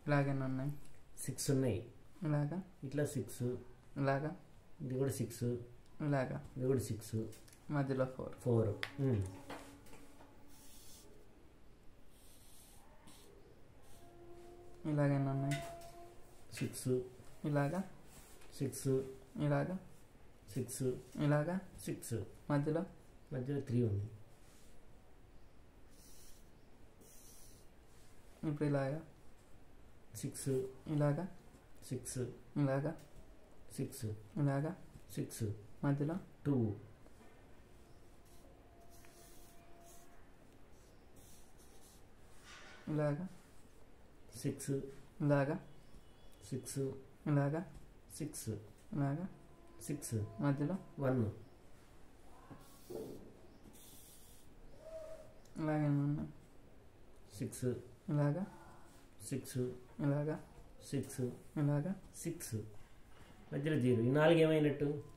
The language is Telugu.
ఇలాగేనా ఉన్నాయి సిక్స్ ఉన్నాయి ఇలాగా ఇట్లా సిక్స్ ఇలాగా ఇది కూడా సిక్స్ ఇలాగా ఇది కూడా సిక్స్ మధ్యలో ఫోర్ ఫోర్ ఇలాగేనా ఉన్నాయి సిక్స్ ఇలాగా సిక్స్ ఇలాగా సిక్స్ ఇలాగా సిక్స్ మధ్యలో మధ్యలో త్రీ ఉంది ఇప్పుడు ఇలాగా సిక్స్ ఇలాగా సిక్స్ ఇలాగా సిక్స్ ఇలాగా సిక్స్ మధ్యలో టూ ఇలాగా సిక్స్ ఇలాగా సిక్స్ ఇలాగా సిక్స్ ఇలాగా సిక్స్ మధ్యలో వన్ ఇలాగేనా ఉన్నాయి సిక్స్ ఇలాగా సిక్స్ ఇలాగా సిక్స్ ఇలాగా సిక్స్ మధ్యలో జీరో ఈ నాలుగు ఏమైనట్టు